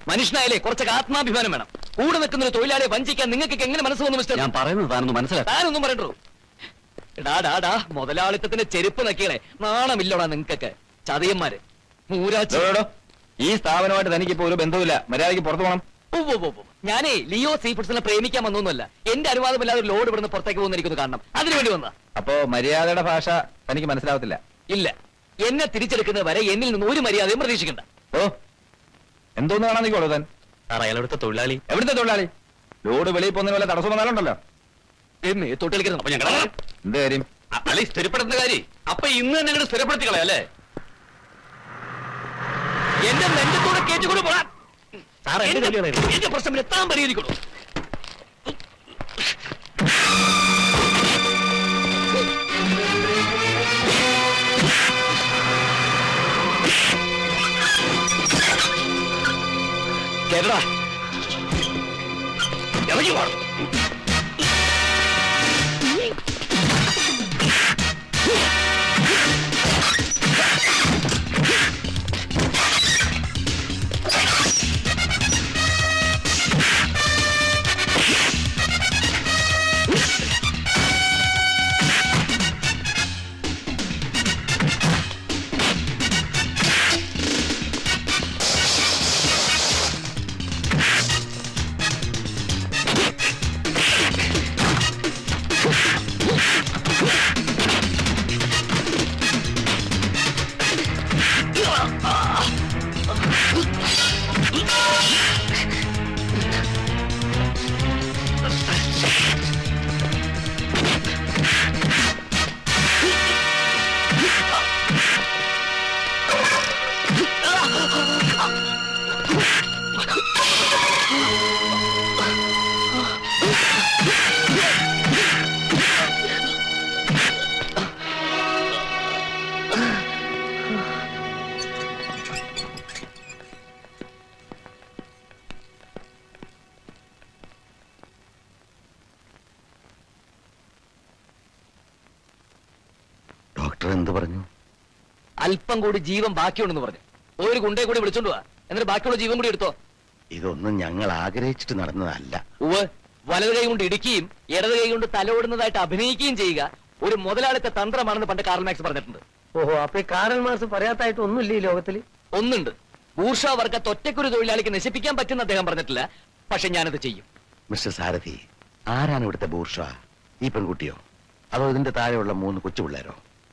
മനുഷ്യനായാലേ കുറച്ചൊക്കെ ആത്മാഭിമാനം വേണം കൂടെ നിൽക്കുന്ന ഒരു തൊഴിലാളിയെ വഞ്ചിക്കാൻ നിങ്ങൾക്ക് എങ്ങനെ മനസ്സ് വന്നു മിസ്റ്റർ ഞാൻ പറയുന്നത് താനൊന്ന് മനസ്സിലാക്കാം താനൊന്നും പറയണ്ടോ എടാ ഡാ ഡാ മുതലാളിത്തത്തിന്റെ ചെരുപ്പ് നക്കിയളെ നാണമില്ലടാ നിങ്ങക്കൊക്കെ ചതയന്മാര് മൂരാച്ചി ഈ സ്ഥാപനമായിട്ട് തനിക്കിപ്പോ ഒരു ബന്ധവുമില്ല മര്യാദയ്ക്ക് പുറത്തു പോകണം ഉവ്വ് ഉവ്വ് ഉവ്വ്. ഞാനേ ലിയോ സീ ഫുഡ്സിനെ പ്രേമിക്കാൻ വന്നൊന്നുമല്ല എന്റെ അനുവാദമില്ലാതെ ഒരു ലോഡ് ഇവിടുന്ന് പുറത്തേക്ക് പോകുന്നിരിക്കുന്നു കാരണം അതിനു വേണ്ടി വന്ന അപ്പോ മര്യാദയുടെ ഭാഷ തനിക്ക് മനസ്സിലാവത്തില്ല ഇല്ല എന്നെ തിരിച്ചെടുക്കുന്നത് വരെ എന്നിൽ നിന്ന് ഒരു മര്യാദയും പ്രതീക്ഷിക്കണ്ട ഓ എന്തോന്ന് കാണാൻ നിൽക്കോളൂ താൻ അയാളെടുത്ത തൊഴിലാളി എവിടുത്തെ തൊഴിലാളി ലോഡ് വെളിയിൽ പോകുന്നതിന് വല്ല തടസ്സം വന്നാലുണ്ടല്ലോ എന്നെ തൊട്ടിലിക്കുന്നത് അപ്പൊ ഞങ്ങൾ എന്ത് കാര്യം അളി സ്ഥിരപ്പെടുത്തുന്ന കാര്യം അപ്പൊ ഇന്ന് തന്നെ അങ്ങോട്ട് സ്ഥിരപ്പെടുത്തി കളയല്ലേ എന്റെ നെഞ്ചത്തോടെ കേറ്റുകൊണ്ട് പോകാൻ എന്റെ പ്രശ്നം താൻ പരിഹരിക്കണോ കേരള ഇറങ്ങി പോണം ഡോക്ടർ എന്ത് പറഞ്ഞു അല്പം കൂടി ജീവൻ ബാക്കിയുണ്ടെന്ന് പറഞ്ഞു ഒരു ഗുണ്ടയെ കൂടി വിളിച്ചോണ്ട് പോവാ എന്നിട്ട് ബാക്കിയുള്ള ജീവൻ കൂടി എടുത്തോ ഇതൊന്നും ഞങ്ങൾ ആഗ്രഹിച്ചിട്ട് നടന്നതല്ല ഉവ് വലത് കൈ കൊണ്ട് ഇടിക്കുകയും ഇടത് കൈ കൊണ്ട് തലോടുന്നതായിട്ട് അഭിനയിക്കുകയും ചെയ്യുക ഒരു മുതലാളിത്ത തന്ത്രമാണെന്ന് പണ്ട് കാർൽ മാക്സ് പറഞ്ഞിട്ടുണ്ട് ഓഹോ അപ്പൊ ഈ കാറൽ മാർസ് പറയാത്തായിട്ട് ഒന്നുമില്ല ഈ ലോകത്തില് ഒന്നുണ്ട് ഊർഷ വർഗത്ത് ഒറ്റയ്ക്കൊരു തൊഴിലാളിക്ക് നശിപ്പിക്കാൻ പറ്റുന്ന അദ്ദേഹം പറഞ്ഞിട്ടില്ല പക്ഷെ ഞാനത് ചെയ്യും മിസ്റ്റർ സാരഥി ആരാണ് ഇവിടുത്തെ ബൂർഷ ഈ പെൺകുട്ടിയോ അതോ ഇതിന്റെ താഴെയുള്ള മൂന്ന് കൊച്ചു പിള്ളേരോ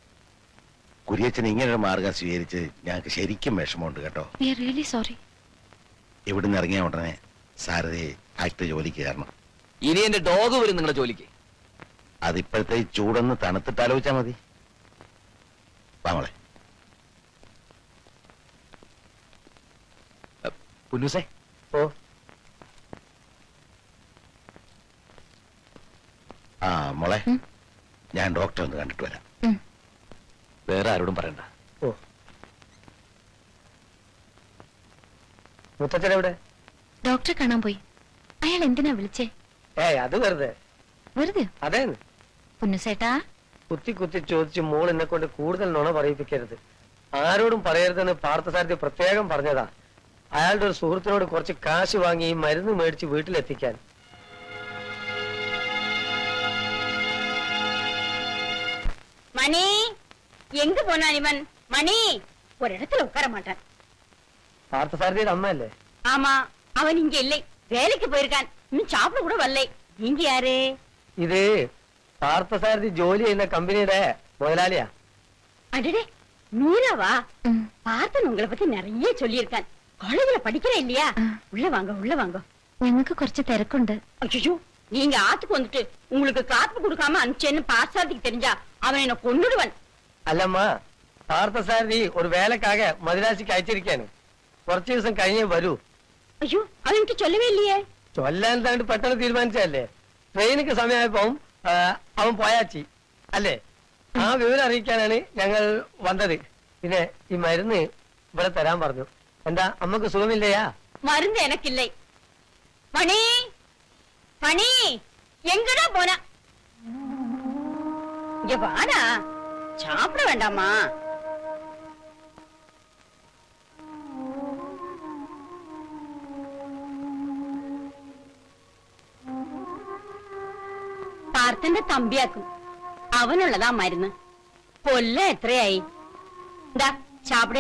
കുരിയച്ചൻ ഇങ്ങനൊരു മാർഗം സ്വീകരിച്ച് ഞങ്ങൾക്ക് ശരിക്കും വിഷമമുണ്ട് കേട്ടോ വി ആർ റിയലി സോറി ഇവിടുന്ന് ഇറങ്ങിയ ഉടനെ സാരഥി ആക്ട് ജോലിക്ക് കയറണം ഇനി എന്റെ ഡോഗ് വരും നിങ്ങളുടെ ജോലിക്ക് അതിപ്പോഴത്തെ ഈ ചൂടൊന്ന് തണുത്തിട്ട് ആലോചിച്ചാ മതി വാങ്ങളെ പുന്നൂസേ ഓ ആ മോളെ ഉം. ഞാൻ ഡോക്ടറെ ഒന്ന് കണ്ടിട്ട് വരാം വേറെ ആരോടും പറയണ്ട ഓ മുത്തച്ഛൻ എവിടെ ഡോക്ടറെ കാണാൻ പോയി അയാൾ എന്തിനാ വിളിച്ചേ ഏയ് അത് വെറുതെ വെറുതെ അതേന്ന് പുന്നുസേട്ടാ കുത്തി കുത്തി ചോദിച്ച് മോൾ എന്നെ കൊണ്ട് കൂടുതൽ നുണ പറയിപ്പിക്കരുത് ആരോടും പറയരുതെന്ന് പാർത്ഥസാരഥി പ്രത്യേകം പറഞ്ഞതാ അയാളുടെ ഒരു സുഹൃത്തിനോട് കുറച്ച് കാശ് വാങ്ങി ഈ മരുന്ന് മേടിച്ച് വീട്ടിലെത്തിക്കാൻ மணி எங்க போனான் இவன் மணி ஒரு இடத்துல உட்கார மாட்டான் പാർത്ഥസാരഥിയുടെ അമ്മയല്ലേ ஆமா அவன் இங்க இல்லை வேலைக்கு போயிருக்கான் இன்னும் சாப்பிட கூட வரலை நீங்க யாரு ഇത് പാർത്ഥസാരഥി ജോലി ചെയ്യുന്ന കമ്പനിയുടെ മുതലാളിയാ அடடே மீராவா ഉം. பார்த்தன் உங்களை பத்தி நிறைய சொல்லியிருக்கான் காலேஜ்ல படிக்கிறேன் இல்லையா ஆ. உள்ள வாங்க உள்ள வாங்க ഞങ്ങൾക്ക് കുറച്ച് തിരക്കുണ്ട് அச்சோ நீங்க ஆத்துக்கு வந்துட்டு உங்களுக்கு காப்பு கொடுக்காம அனுப்பிச்சேன்னு பாசாதிக்கு தெரிஞ்சா அவன் என்ன கொன்னுடுவன் അല്ലമ്മ പാർത്ഥസാരഥി ഒരു വേലക്കാക മദിരാശിക്ക് അയച്ചിരിക്കാണ് കുറച്ച് ദിവസം കഴിഞ്ഞേ വരൂ ஐயோ அவன்கிட்ட சொல்லவே இல்லையே ചൊല്ലാൻ താണ്ട് പെട്ടെന്ന് തീരുമാനിച്ചതല്ലേ ട്രെയിനിക്ക് സമയമായപ്പോ ആ, അവൻ പോയാച്ചി അല്ലേ ആ വിവരം അറിയിക്കാനാണ് ഞങ്ങൾ വന്നത് പിന്നെ ഈ മരുന്ന് ഇവിടെ തരാൻ പറഞ്ഞു എന്താ അമ്മക്ക് സുഖമില്ലയാ மருந்து எனக்கு இல்லை மணி மணி எங்கடா போன இங்க வாடா சாப்பிட வேண்டாமா പാർത്തന്റെ തമ്പിയാക്കും അവനുള്ളതാ മരുന്ന് കൊല്ല എത്രയായി എന്താ ചാപ്പിടെ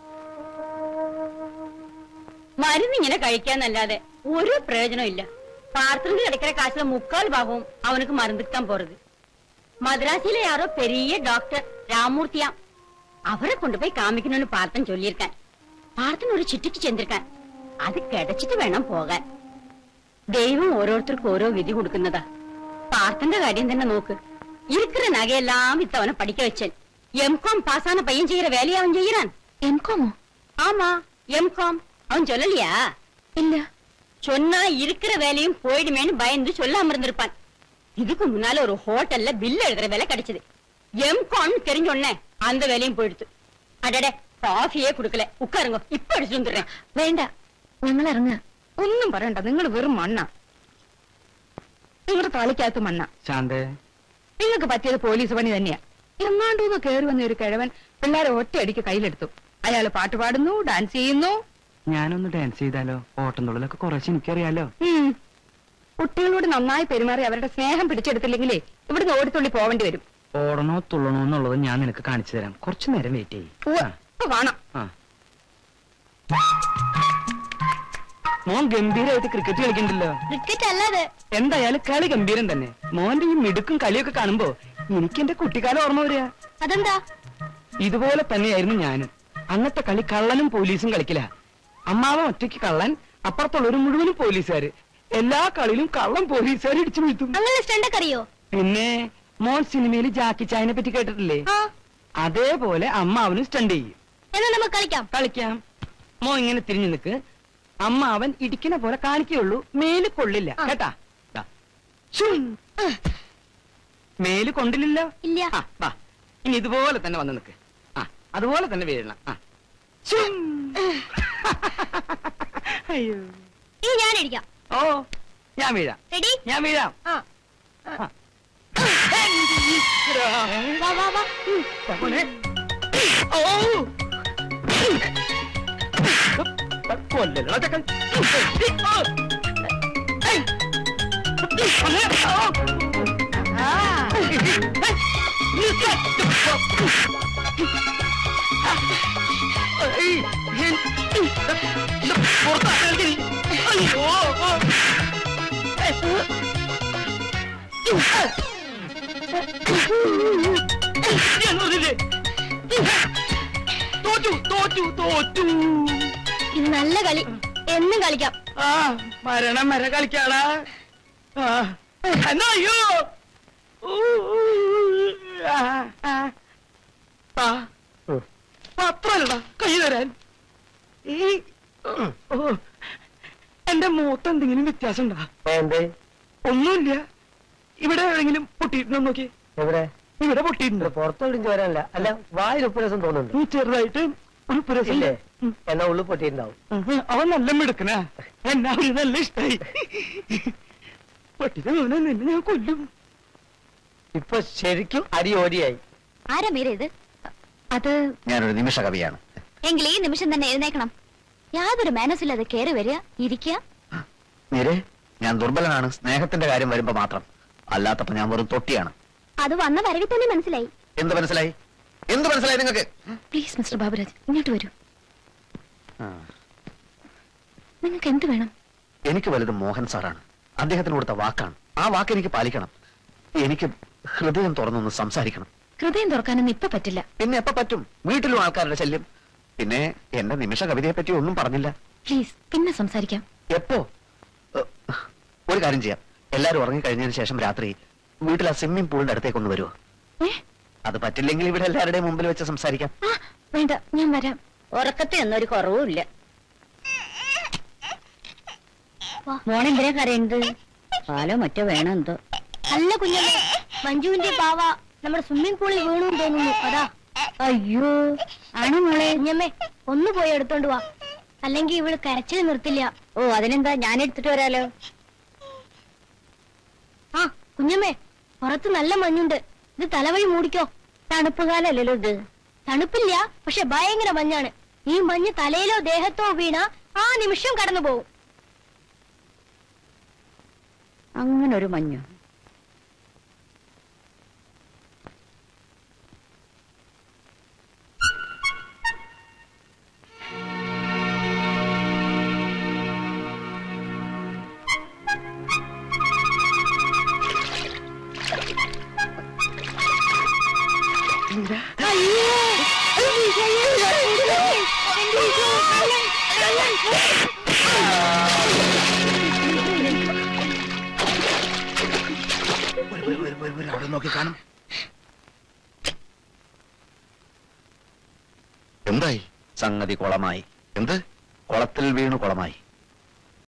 മരുന്ന് ഇങ്ങനെ കഴിക്കാന്നല്ലാതെ ഒരു പ്രയോജനം ഇല്ല പാർത്തന്റെ കിടக்கிற കാശിലെ മുക്കാൽ ഭാഗവും അവനക്ക് മരുന്നിക്കാൻ പോறது മദ്രാസിയിലെ யாரோ பெரிய டாக்டர் ராமூர்த்தியா அவரை கொண்டு போய் காமிக்கணும்னு பார்த்தன் சொல்லியிருக்கேன் பார்த்தன் ഒരു ചിട്ടിക്ക് ചെന്നിരിക്കാൻ അത് കിടച്ചിട്ട് വേണം പോകാൻ ദൈവം ഓരോരുത്തർക്കും ഓരോ വിധി കൊടുക്കുന്നതാ പാർത്തന്റെ കാര്യം തന്നെ നോക്ക് இருக்கிற நகையெல்லாம் வித்து அவனை படிக்க வச்சேன் எம்காம் பாஸ் ஆன பையன் செய்யற வேலையை அவன் செய்யறான் എംകോമോ ஆமா எம்காம் அவன் சொல்லலையா ഇല്ല சொன்னா இருக்கிற வேலையும் போயிடுமேன்னு பயந்து சொல்லாம இருந்திருப்பான் இதுக்கு முன்னால ஒரு ஹோட்டல்ல பில் எழுதுற வேலை கிடைச்சது எம்காம் தெரிஞ்ச உடனே அந்த வேலையும் போயிடுத்து அடடே காஃபியே குடுக்கல உட்காருங்க இப்ப அடிச்சு வந்துடுறேன் വേണ്ട ഞങ്ങൾ ഇറങ്ങുക ഒന്നും പറയണ്ട നിങ്ങൾ വെറും മണ്ണ നിങ്ങളുടെ തലയ്ക്കകത്ത് മണ്ണ ശാന്തേ നിങ്ങൾക്ക് പറ്റിയത് പോലീസ് പണി തന്നെയാ എങ്ങാണ്ടൂന്ന് കയറി വന്ന ഒരു കിഴവൻ പിള്ളേരെ ഒറ്റയടിക്ക് കയ്യിലെടുത്തു അയാള് പാട്ട് പാടുന്നു ഡാൻസ് ചെയ്യുന്നു ഞാനൊന്ന് ഡാൻസ് ചെയ്താലോ ഓട്ടം തുള്ളലൊക്കെ കുറച്ച് എനിക്കറിയാലോ ഉം. കുട്ടികളോട് നന്നായി പെരുമാറി അവരുടെ സ്നേഹം പിടിച്ചെടുത്തില്ലെങ്കിലേ ഇവിടുന്ന് ഓടിത്തുള്ളി പോവേണ്ടി വരും ഓടണോ തുള്ളണോ എന്നുള്ളത് ഞാൻ നിനക്ക് കാണിച്ചു തരാം കുറച്ചു നേരം വെയിറ്റ് ചെയ്യും ഉവ്വ്, ഇപ്പൊ കാണാം മോൻ ഗംഭീരമായിട്ട് ക്രിക്കറ്റ് കളിക്കണ്ടല്ലോ ക്രിക്കറ്റ് അല്ലാതെ എന്തായാലും കളി ഗംഭീരം തന്നെ മോന്റെ ഈ മിടുക്കും കളിയൊക്കെ കാണുമ്പോ എനിക്ക് എന്റെ കുട്ടിക്കാലം ഓർമ്മ വരിക അതെന്താ ഇതുപോലെ തന്നെയായിരുന്നു ഞാനും അന്നത്തെ കളി കള്ളനും പോലീസും കളിക്കില്ല അമ്മാവൻ ഒറ്റയ്ക്ക് കള്ളൻ അപ്പുറത്തുള്ളവര് മുഴുവനും പോലീസുകാര് എല്ലാ കളിയിലും കള്ളൻ പോലീസുകാർ ഇടിച്ചു വീഴ്ത്തും അങ്ങനെ സ്റ്റണ്ടൊക്കെ അറിയോ പിന്നെ മോൻ സിനിമയിൽ ജാക്കി ചായനെ പറ്റി കേട്ടിട്ടില്ലേ ആ അതേപോലെ അമ്മാവനും സ്റ്റണ്ട് ചെയ്യും എന്നാ നമുക്ക് കളിക്കാം കളിക്കാം മോ ഇങ്ങനെ തിരിഞ്ഞു നിക്ക് അമ്മ അവൻ ഇടിക്കണ പോലെ കാണിക്കുള്ളൂ മേല് കൊള്ളില്ല ആ. കേട്ടാ ദാ. ശും. മേല് കൊണ്ടില്ലല്ലോ ഇല്ല ആ വാ ഇനി ഇതുപോലെ തന്നെ വന്ന് നിക്ക് ആ അതുപോലെ തന്നെ വീഴണം ആ ശും. അയ്യോ ഈ ഞാൻ അടിക്കാം ഓ ഞാൻ വീഴാം റെഡി ഞാൻ വീഴാം ആ ആ. വാ വാ വാ ഉം. മോനെ. ഓ കൊല്ലല്ലോ ചക്കൻ തോറ്റു തോറ്റു തോറ്റു ഇത് നല്ല കളി എന്നും കളിക്കാം ആ മരണം വരെ കളിക്കാടാ ആ, എന്നാ അയ്യോ ഊ, ഊ, ആ, ആ. ആ, പത്രമല്ലടാ കൈ തരാൻ ഈ ഓ, എന്റെ മൂത്ത് എന്തെങ്കിലും വ്യത്യാസം ഉണ്ടാ എന്തേ ഒന്നുമില്ല ഇവിടെ എവിടെങ്കിലും പൊട്ടിയിട്ടുണ്ടോ നോക്കി എവിടെ ഇവിടെ പൊട്ടിയിട്ടുണ്ടോ ഇവിടെ പുറത്തോടിഞ്ച് വരാനല്ല അല്ല വായിൽ ഉപ്പരസം തോന്നുന്നുണ്ട് ഈ ചെറുതായിട്ട് ഒരു പുരസം ഇല്ലേ എന്നാ ഉള്ളു പൊട്ടിയിട്ടുണ്ടാവും അവൻ നല്ല മിടുക്കനാ എന്നാ അവന് നല്ല ഇഷ്ടായി പട്ടിനെ മോനെ നിന്നെ ഞാൻ കൊല്ലും ഇപ്പൊ ശരിക്കും അരി ഓടിയായി ആരാ മീര ഇത് അത് ഞാനൊരു നിമിഷ കവിയാണ് എങ്കിൽ ഈ നിമിഷം തന്നെ എഴുന്നേക്കണം യാതൊരു മാനസില്ലാതെ കയറി വരിക ഇരിക്കുക നേരെ ഞാൻ ദുർബലനാണ് സ്നേഹത്തിന്റെ കാര്യം വരുമ്പോ മാത്രം അല്ലാത്തപ്പോ ഞാൻ വെറും തൊട്ടിയാണ് അത് വന്ന വരവിൽ തന്നെ മനസ്സിലായി എന്ത് മനസ്സിലായി എന്ത് മനസ്സിലായി നിങ്ങൾക്ക് പ്ലീസ് മിസ്റ്റർ ബാബുരാജ് ഇങ്ങോട്ട് വരൂ നിങ്ങൾക്ക് എന്ത് വേണം എനിക്ക് വലുത് മോഹൻ സാറാണ് അദ്ദേഹത്തിന് കൊടുത്ത വാക്കാണ് ആ വാക്ക് എനിക്ക് പാലിക്കണം എനിക്ക് ഹൃദയം തുറന്നൊന്ന് സംസാരിക്കണം ഹൃദയം തുറക്കാനൊന്നും ഇപ്പൊ പറ്റില്ല പിന്നെ എപ്പോ പറ്റും വീട്ടിലും ആൾക്കാരുടെ ശല്യം പിന്നെ എന്റെ നിമിഷ കവിതയെ പറ്റി ഒന്നും പറഞ്ഞില്ല പ്ലീസ് പിന്നെ സംസാരിക്കാം എപ്പോ ഏ, ഒരു കാര്യം ചെയ്യാം എല്ലാരും ഉറങ്ങിക്കഴിഞ്ഞതിന് ശേഷം രാത്രി വീട്ടിൽ ആ സ്വിമ്മിംഗ് പൂളിന്റെ അടുത്തേക്ക് ഒന്ന് വരുമോ ഏ അത് പറ്റില്ലെങ്കിൽ ഇവിടെ എല്ലാവരുടെയും മുമ്പിൽ വെച്ച് സംസാരിക്കാം ആ വേണ്ട ഞാൻ വരാം ഉറക്കത്തിൽ ഒന്നൊരു കുറവുമില്ല വാ. മോണെന്തിനാ കരയുന്നത് പാലോ മറ്റോ വേണം എന്തോ അല്ല കുഞ്ഞമ്മേ മഞ്ജുവിന്റെ പാവ നമ്മുടെ സ്വിമ്മിംഗ് പൂളിൽ വീണു തോന്നുന്നു അതാ അയ്യോ ആണോ മോളെ കുഞ്ഞമ്മേ ഒന്ന് പോയി എടുത്തോണ്ട് വാ അല്ലെങ്കിൽ ഇവള് കരച്ചിൽ നിർത്തില്ല ഓ അതിനെന്താ ഞാൻ എടുത്തിട്ട് വരാലോ ആ കുഞ്ഞമ്മേ പുറത്ത് നല്ല മഞ്ഞുണ്ട് ഇത് തലവഴി മൂടിക്കോ തണുപ്പ് കാലല്ലല്ലോ ഇത് തണുപ്പില്ല പക്ഷെ ഭയങ്കര മഞ്ഞാണ് ഈ മഞ്ഞ് തലയിലോ ദേഹത്തോ വീണ ആ നിമിഷം കടന്നു പോകും അങ്ങനെ ഒരു മഞ്ഞു അവിടെ നോക്കി കാണും എന്തായി സംഗതി കുളമായി എന്ത് കുളത്തിൽ വീണു കുളമായി